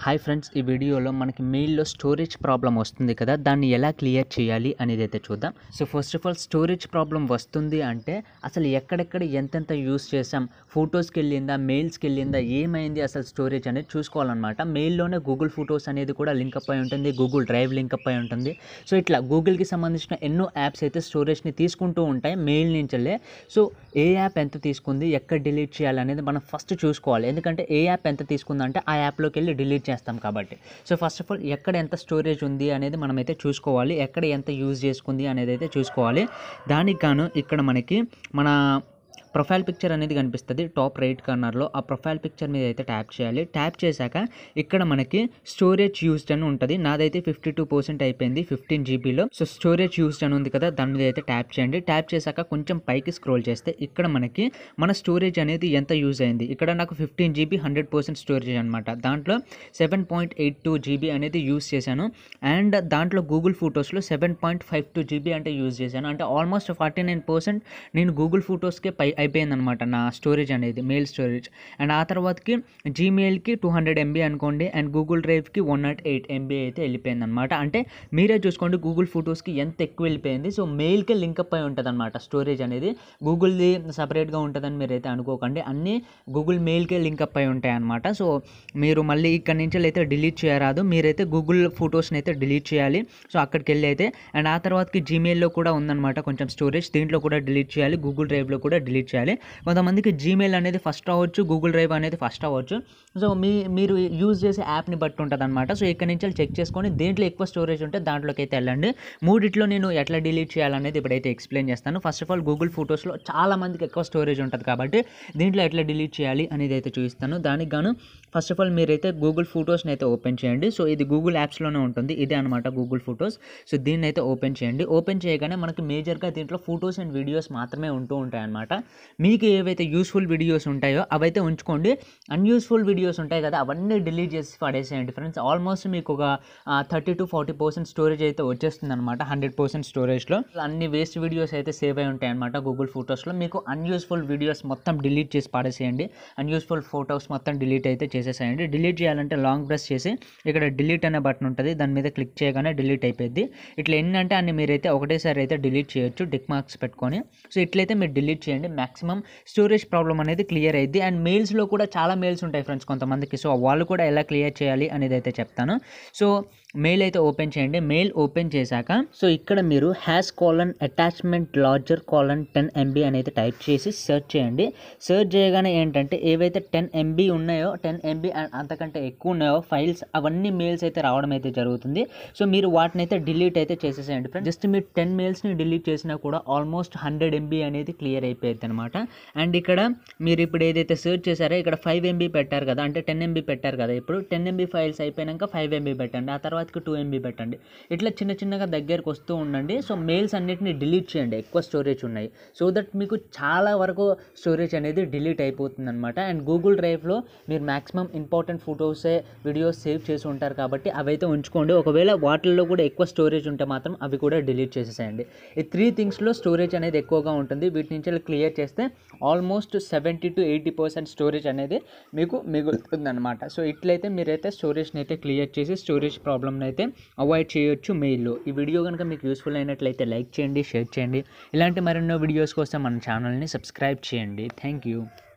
hi friends ఈ వీడియోలో మనకి మెయిల్లో స్టోరేజ్ ప్రాబ్లం వస్తుంది కదా దాన్ని ఎలా క్లియర్ చేయాలి అనేది అయితే చూద్దాం so first of all storage problem వస్తుంది అంటే అసలు ఎక్కడెక్కడ ఎంతెంత యూస్ చేసాం ఫొటోస్కి వెళ్ళిందా మెయిల్స్కి వెళ్ళిందా ఏమైంది అసలు స్టోరేజ్ అనేది చూసుకోవాలన్నమాట మెయిల్లోనే గూగుల్ ఫొటోస్ అనేది కూడా లింక్ అయి ఉంటుంది గూగుల్ డ్రైవ్ లింక్ అయి ఉంటుంది సో ఇట్లా గూగుల్కి సంబంధించిన ఎన్నో యాప్స్ అయితే స్టోరేజ్ని తీసుకుంటూ ఉంటాయి మెయిల్ నుంచెల్లే సో ఏ యాప్ ఎంత తీసుకుంది ఎక్కడ డిలీట్ చేయాలనేది మనం ఫస్ట్ చూసుకోవాలి ఎందుకంటే ఏ యాప్ ఎంత తీసుకుందంటే ఆ యాప్లోకి వెళ్ళి డిలీట్ చేస్తాం కాబట్టి సో ఫస్ట్ ఆఫ్ ఆల్ ఎక్కడ ఎంత స్టోరేజ్ ఉంది అనేది మనమైతే చూసుకోవాలి ఎక్కడ ఎంత యూజ్ చేసుకుంది అనేది అయితే చూసుకోవాలి దానికి గాను ఇక్కడ మనకి మన ప్రొఫైల్ పిక్చర్ అనేది కనిపిస్తుంది టాప్ రైట్ కార్నర్లో ఆ ప్రొఫైల్ పిక్చర్ మీద అయితే ట్యాప్ చేయాలి ట్యాప్ చేశాక ఇక్కడ మనకి స్టోరేజ్ యూస్డ్ అని ఉంటుంది నాదైతే ఫిఫ్టీ టూ పర్సెంట్ అయిపోయింది ఫిఫ్టీన్ జీబీలో సో స్టోరేజ్ యూస్డ్ అని ఉంది కదా దాని మీద అయితే ట్యాప్ చేయండి ట్యాప్ చేశాక కొంచెం పైకి స్క్రోల్ చేస్తే ఇక్కడ మనకి మన స్టోరేజ్ అనేది ఎంత యూజ్ అయింది ఇక్కడ నాకు fifteen GB hundred percent storage అనమాట దాంట్లో seven point eight two GB అనేది యూజ్ చేశాను అండ్ దాంట్లో గూగుల్ ఫొటోస్లో seven point five two GB అంటే యూజ్ చేశాను అంటే ఆల్మోస్ట్ ఫార్టీ నైన్ పర్సెంట్ నేను గూగుల్ ఫొటోస్కే పై అయిపోయిందనమాట నా స్టోరేజ్ అనేది మెయిల్ స్టోరేజ్ అండ్ ఆ తర్వాతకి జీమెయిల్కి టూ హండ్రెడ్ ఎంబీ అనుకోండి అండ్ గూగుల్ డ్రైవ్కి వన్ నాట్ ఎయిట్ ఎంబీ అయితే వెళ్ళిపోయింది అనమాట అంటే మీరే చూసుకోండి గూగుల్ ఫొటోస్కి ఎంత ఎక్కువ వెళ్ళిపోయింది సో మెయిల్కే లింకప్ అయి ఉంటుంది అనమాట స్టోరేజ్ అనేది గూగుల్ది సపరేట్గా ఉంటుందని మీరైతే అనుకోకండి అన్నీ గూగుల్ మెయిల్కే లింకప్ అయి ఉంటాయి అనమాట సో మీరు మళ్ళీ ఇక్కడ నుంచి అయితే డిలీట్ చేయరాదు మీరైతే గూగుల్ ఫొటోస్ని అయితే డిలీట్ చేయాలి సో అక్కడికి వెళ్ళి అయితే అండ్ ఆ తర్వాతకి జీమెయిల్లో కూడా ఉందన్నమాట కొంచెం స్టోరేజ్ దీంట్లో కూడా డిలీట్ చేయాలి గూగుల్ డ్రైవ్లో కూడా డిలీట్ చేయాలి కొంతమందికి జీమెయిల్ అనేది ఫస్ట్ అవ్వచ్చు గూగుల్ డ్రైవ్ అనేది ఫస్ట్ అవ్వచ్చు సో మీ మీరు యూజ్ చేసే యాప్ని బట్టి ఉంటుంది అనమాట సో ఇక్కడ నుంచి చెక్ చేసుకొని దేంట్లో ఎక్కువ స్టోరేజ్ ఉంటే దాంట్లోకి అయితే వెళ్ళండి మూడిట్లో నేను ఎట్లా డిలీట్ చేయాలనేది ఇప్పుడైతే ఎక్స్ప్లెయిన్ చేస్తాను ఫస్ట్ ఆఫ్ ఆల్ గూగుల్ ఫొటోస్లో చాలా మందికి ఎక్కువ స్టోరేజ్ ఉంటుంది కాబట్టి దీంట్లో ఎట్లా డిలీట్ చేయాలి అనేది అయితే చూపిస్తాను దానికి గాను ఫస్ట్ ఆఫ్ ఆల్ మీరైతే గూగుల్ ఫొటోస్ని అయితే ఓపెన్ చేయండి సో ఇది గూగుల్ యాప్స్లోనే ఉంటుంది ఇదే అనమాట గూగుల్ ఫొటోస్ సో దీన్ని అయితే ఓపెన్ చేయండి ఓపెన్ చేయగానే మనకి మేజర్గా దీంట్లో ఫొటోస్ అండ్ వీడియోస్ మాత్రమే ఉంటూ ఉంటాయి అనమాట మీకు ఏవైతే యూస్ఫుల్ వీడియోస్ ఉంటాయో అవైతే ఉంచుకోండి అన్యూస్ఫుల్ వీడియోస్ ఉంటాయి కదా అవన్నీ డిలీట్ చేసి పడేసేయండి ఫ్రెండ్స్ ఆల్మోస్ట్ మీకు ఒక thirty to forty percent storage అయితే వచ్చేస్తుంది అనమాట హండ్రెడ్ పర్సెంట్ స్టోరేజ్లో అన్ని వేస్ట్ వీడియోస్ అయితే సేవ్ అయి ఉంటాయి అనమాట గూగుల్ ఫొటోస్లో మీకు అన్యూస్ఫుల్ వీడియోస్ మొత్తం డిలీట్ చేసి పడేసేయండి అన్యూస్ఫుల్ ఫొటోస్ మొత్తం డిలీట్ అయితే చేసేసేయండి డిలీట్ చేయాలంటే లాంగ్ ప్రెస్ చేసి ఇక్కడ డిలీట్ అనే బటన్ ఉంటుంది దాని మీద క్లిక్ చేయగానే డిలీట్ అయిపోయింది ఇట్లా ఎన్ని అంటే అన్ని మీరైతే ఒకటేసారి అయితే డిలీట్ చేయొచ్చు డిక్ మార్క్స్ పెట్టుకొని సో ఇట్లయితే మీరు డిలీట్ చేయండి మాక్సిమం స్టోరేజ్ ప్రాబ్లం అనేది క్లియర్ అయింది అండ్ మెయిల్స్లో కూడా చాలా మెయిల్స్ ఉంటాయి ఫ్రెండ్స్ కొంతమందికి సో వాళ్ళు కూడా ఎలా క్లియర్ చేయాలి అనేది అయితే చెప్తాను సో మెయిల్ అయితే ఓపెన్ చేయండి మెయిల్ ఓపెన్ చేశాక సో ఇక్కడ మీరు hash colon attachment larger colon ten MB అనేది టైప్ చేసి సెర్చ్ చేయండి సెర్చ్ చేయగానే ఏంటంటే ఏవైతే టెన్ ఎంబీ ఉన్నాయో టెన్ ఎంబీ అంతకంటే ఎక్కువ ఉన్నాయో ఫైల్స్ అవన్నీ మెయిల్స్ అయితే రావడం అయితే జరుగుతుంది సో మీరు వాటిని అయితే డిలీట్ అయితే చేసేసేయండి ఫ్రెండ్స్ జస్ట్ మీరు టెన్ మెయిల్స్ని డిలీట్ చేసినా కూడా ఆల్మోస్ట్ హండ్రెడ్ ఎంబీ అనేది క్లియర్ అయిపోయింది అనమాట అండ్ ఇక్కడ మీరు ఇప్పుడు ఏదైతే సెర్చ్ చేశారో ఇక్కడ ఫైవ్ ఎంబీ పెట్టారు కదా అంటే టెన్ ఎంబీ పెట్టారు కదా ఇప్పుడు టెన్ ఎంబీ ఫైల్స్ అయిపోయాక ఫైవ్ ఎంబీ పెట్టండి ఆ తర్వాతకి టూ ఎంబీ పెట్టండి ఇట్లా చిన్న చిన్నగా దగ్గరకు వస్తూ ఉండండి సో మెయిల్స్ అన్నిటిని డిలీట్ చేయండి ఎక్కువ స్టోరేజ్ ఉన్నాయి సో దట్ మీకు చాలా వరకు స్టోరేజ్ అనేది డిలీట్ అయిపోతుంది అనమాట అండ్ గూగుల్ డ్రైవ్లో మీరు మాక్సిమం ఇంపార్టెంట్ ఫొటోసే వీడియోస్ సేవ్ చేసి ఉంటారు కాబట్టి అవైతే ఉంచుకోండి ఒకవేళ వాటిల్లో కూడా ఎక్కువ స్టోరేజ్ ఉంటే మాత్రం అవి కూడా డిలీట్ చేసేసేయండి ఈ త్రీ థింగ్స్లో స్టోరేజ్ అనేది ఎక్కువగా ఉంటుంది వీటి నుంచి క్లియర్ చేస్తే almost seventy to eighty percent storage అనేది మీకు మిగులుతుంది అనమాట సో ఇట్లయితే మీరైతే స్టోరేజ్ని అయితే క్లియర్ చేసి స్టోరేజ్ ప్రాబ్లమ్ని అయితే అవాయిడ్ చేయొచ్చు మెయిల్లో ఈ వీడియో కనుక మీకు యూస్ఫుల్ అయినట్లయితే లైక్ చేయండి షేర్ చేయండి ఇలాంటి మరెన్నో వీడియోస్ కోసం మన ఛానల్ని సబ్స్క్రైబ్ చేయండి థ్యాంక్ యూ